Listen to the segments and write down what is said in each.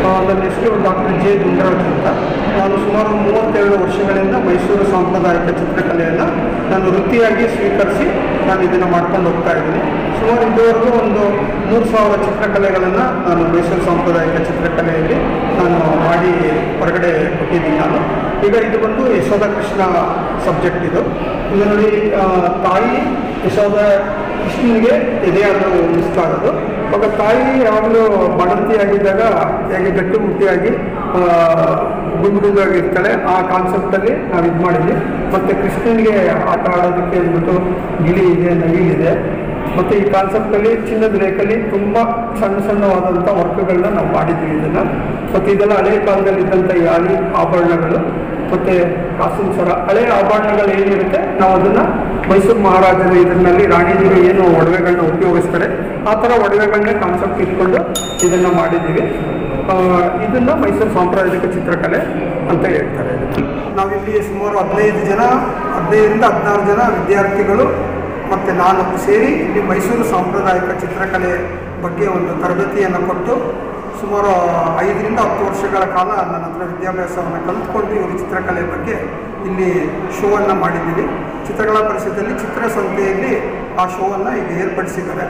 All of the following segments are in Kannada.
ಆ, ನನ್ನ ಹೆಸರು ಡಾಕ್ಟರ್ ಜೆ ದುಂಡರಾಜ್ ಅಂತ ನಾನು ಸುಮಾರು ಮೂವತ್ತೆರಡು ವರ್ಷಗಳಿಂದ ಮೈಸೂರು ಸಾಂಪ್ರದಾಯಿಕ ಚಿತ್ರಕಲೆಯನ್ನು ನಾನು ವೃತ್ತಿಯಾಗಿ ಸ್ವೀಕರಿಸಿ ನಾನು ಇದನ್ನು ಮಾಡ್ಕೊಂಡು ಹೋಗ್ತಾ ಇದ್ದೀನಿ ಸುಮಾರು ಇದುವರೆಗೂ ಒಂದು ಮೂರು ಸಾವಿರ ಚಿತ್ರಕಲೆಗಳನ್ನು ನಾನು ಮೈಸೂರು ಸಾಂಪ್ರದಾಯಿಕ ಚಿತ್ರಕಲೆಯಲ್ಲಿ ನಾನು ಮಾಡಿ ಹೊರಗಡೆ ಕೊಟ್ಟಿದ್ದೀನಿ ನಾನು ಈಗ ಇದು ಬಂದು ಯಶೋಧ ಕೃಷ್ಣ ಸಬ್ಜೆಕ್ಟ್ ಇದು ಇದು ನೋಡಿ ಆ, ತಾಯಿ ಯಶೋಧ ಕೃಷ್ಣನಿಗೆ ಎದೆಯಾದರೂ ಉಳಿಸ್ತಾರದು ಆಗ ತಾಯಿ ಯಾವಾಗಲೂ ಬಾಣಂತಿಯಾಗಿದ್ದಾಗ ಹೇಗೆ ಗಟ್ಟಿ ಮುಟ್ಟಿಯಾಗಿ ಗುಂಡುಗಾಗಿರ್ತಾಳೆ ಆ ಕಾನ್ಸೆಪ್ಟಲ್ಲಿ ನಾವು ಇದು ಮಾಡಿದ್ವಿ ಮತ್ತು ಕೃಷ್ಣನಿಗೆ ಆಟ ಆಡೋದಕ್ಕೆ ಅಂದ್ಬಿಟ್ಟು ಗಿಳಿ ಇದೆ ನವಿಲಿದೆ ಮತ್ತು ಈ ಕಾನ್ಸೆಪ್ಟಲ್ಲಿ ಚಿನ್ನದ ರೇಖಲ್ಲಿ ತುಂಬ ಸಣ್ಣ ಸಣ್ಣವಾದಂಥ ವರ್ಕ್ಗಳನ್ನ ನಾವು ಮಾಡಿದ್ದೀವಿ ಇದನ್ನು ಮತ್ತು ಇದೆಲ್ಲ ಹಳೆಯ ಕಾಲದಲ್ಲಿ ಇದ್ದಂಥ ಈ ಹಳಿ ಆಭರಣಗಳು ಮತ್ತು ಕಾಸಿನ ಸರ ಹಳೆಯ ಆಭರಣಗಳು ಏನಿರುತ್ತೆ ನಾವು ಅದನ್ನು ಮೈಸೂರು ಮಹಾರಾಜರ ಇದರಲ್ಲಿ ರಾಣಿದಿರು ಏನು ಒಡವೆಗಳನ್ನ ಉಪಯೋಗಿಸ್ತಾರೆ ಆ ಥರ ಒಡವೆಗಳನ್ನೇ ಕಾನ್ಸೆಪ್ಟ್ ಇಟ್ಕೊಂಡು ಇದನ್ನು ಮಾಡಿದ್ದೀವಿ ಆ, ಇದನ್ನ ಮೈಸೂರು ಸಾಂಪ್ರದಾಯಿಕ ಚಿತ್ರಕಲೆ ಅಂತ ಹೇಳ್ತಾರೆ ನಾವಿಲ್ಲಿ ಸುಮಾರು ಹದಿನೈದು ಜನ ಹದಿನೈದರಿಂದ ಹದಿನಾರು ಜನ ವಿದ್ಯಾರ್ಥಿಗಳು ಮತ್ತು ನಾನು ಸೇರಿ ಇಲ್ಲಿ ಮೈಸೂರು ಸಾಂಪ್ರದಾಯಿಕ ಚಿತ್ರಕಲೆ ಬಗ್ಗೆ ಒಂದು ತರಬೇತಿಯನ್ನು ಕೊಟ್ಟು ಸುಮಾರು ಐದರಿಂದ ಹತ್ತು ವರ್ಷಗಳ ಕಾಲ ನನ್ನ ಹತ್ರ ವಿದ್ಯಾಭ್ಯಾಸವನ್ನು ಕಲಿತ್ಕೊಂಡು ಇವರು ಚಿತ್ರಕಲೆ ಬಗ್ಗೆ ಇಲ್ಲಿ ಶೋವನ್ನು ಮಾಡಿದ್ದೀವಿ ಚಿತ್ರಕಲಾ ಪರಿಷತ್ತಲ್ಲಿ ಚಿತ್ರಸಂತೆಯಲ್ಲಿ ಆ ಶೋವನ್ನು ಈಗ ಏರ್ಪಡಿಸಿದ್ದಾರೆ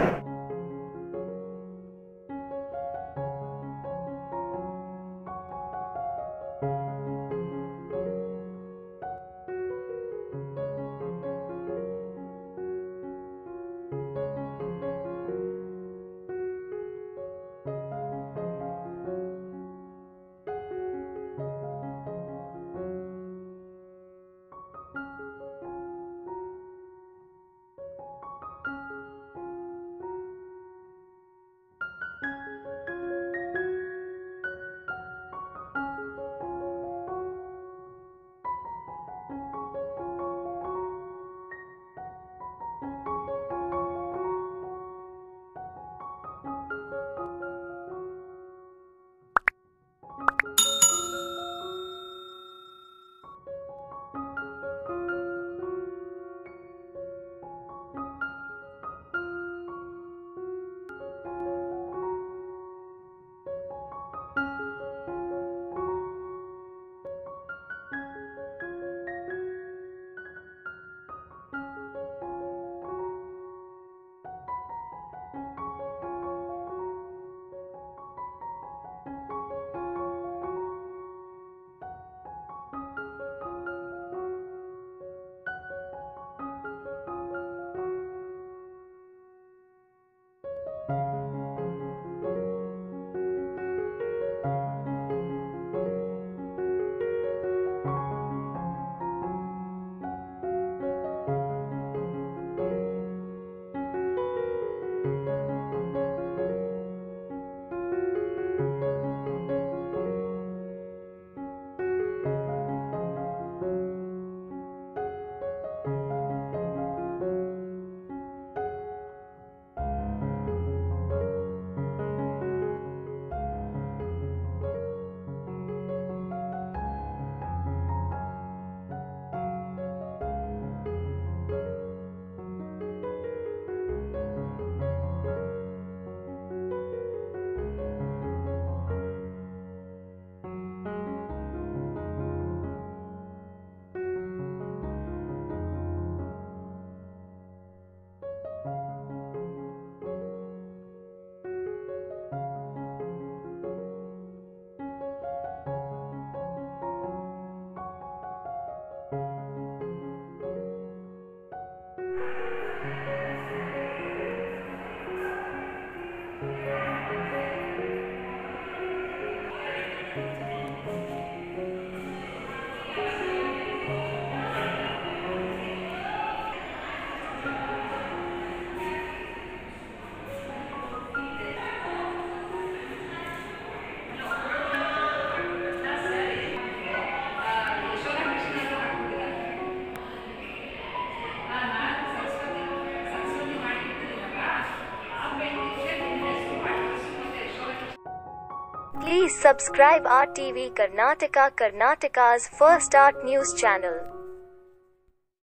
Please subscribe our TV Karnataka Karnataka's first art news channel.